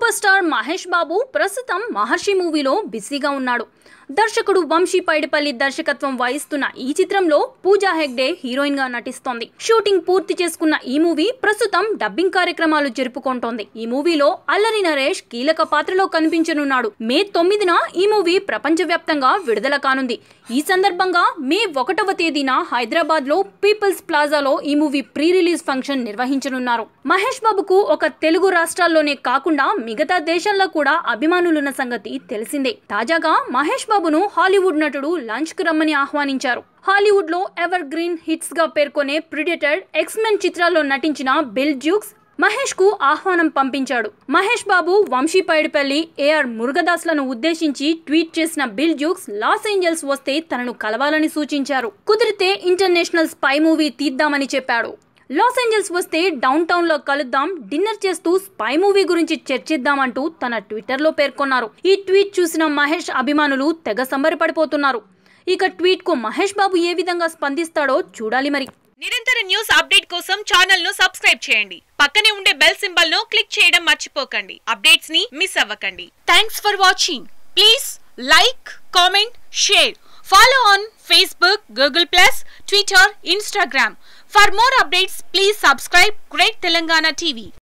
super star Mahesh బాబు ప్రస్తుతం మహర్షి మూవీలో బిజీగా ఉన్నాడు దర్శకుడు వంశీ పైడిపల్లి దర్శకత్వం వహిస్తున్న ఈ చిత్రంలో పూజా హెగ్డే హీరోయిన్ గా నటిస్తోంది షూటింగ్ పూర్తి చేసుకున్న ఈ మూవీ ప్రస్తుతం డబ్బింగ్ కార్యక్రమాలు జరుపుకుంటోంది ఈ మూవీలో అల్లరి నరేష్ కీలక పాత్రలో కనిపించనున్నాడు మే తొమ్మిదిన ఈ మూవీ ప్రపంచవ్యాప్తంగా విడుదల కానుంది ఈ సందర్భంగా మే ఒకటవ తేదీన హైదరాబాద్ లో పీపుల్స్ ప్లాజాలో ఈ మూవీ ప్రీ రిలీజ్ ఫంక్షన్ నిర్వహించనున్నారు మహేష్ బాబుకు ఒక తెలుగు రాష్ట్రాల్లోనే కాకుండా మిగతా దేశాల్లో కూడా అభిమానులున్న సంగతి తెలిసిందే తాజాగా మహేష్ బాబును హాలీవుడ్ నటుడు లంచ్ కు రమ్మని ఆహ్వానించారు హాలీవుడ్ లో ఎవర్ గ్రీన్ హిట్స్ గా పేర్కొనే ప్రిడేటర్ ఎక్స్మెన్ చిత్రాల్లో నటించిన బిల్ జ్యూక్స్ మహేష్ కు ఆహ్వానం పంపించాడు మహేష్ బాబు వంశీ పైడిపల్లి ఏఆర్ మురుగదాస్లను ఉద్దేశించి ట్వీట్ చేసిన బిల్ జూక్స్ లాస్ ఏంజల్స్ వస్తే తనను కలవాలని సూచించారు కుదిరితే ఇంటర్నేషనల్ స్పై మూవీ తీద్దామని చెప్పాడు లాస్ ఏంజల్స్ వస్తే డౌన్ టౌన్ లో కలుద్దాం డిన్నర్ చేస్తూ స్పై మూవీ గురించి చర్చిద్దామంటూ తన ట్విట్టర్ లో పేర్కొన్నారు ఈ ట్వీట్ చూసిన మహేష్ అభిమానులు తెగ సంబరపడిపోతున్నారు ఇక ట్వీట్ కు మహేష్ బాబు ఏ విధంగా స్పందిస్తాడో చూడాలి మరి నిరంతర న్యూస్ అప్డేట్ కోసం ఛానల్ ను సబ్స్క్రైబ్ చేయండి పక్కనే ఉండే బెల్ సింబల్ ను క్లిక్ చేయడం మర్చిపోకండి అప్డేట్స్ ని మిస్ అవ్వకండి thanks for watching please like comment share follow on Facebook Google plus Twitter Instagram for more updates please subscribe great Telangana TV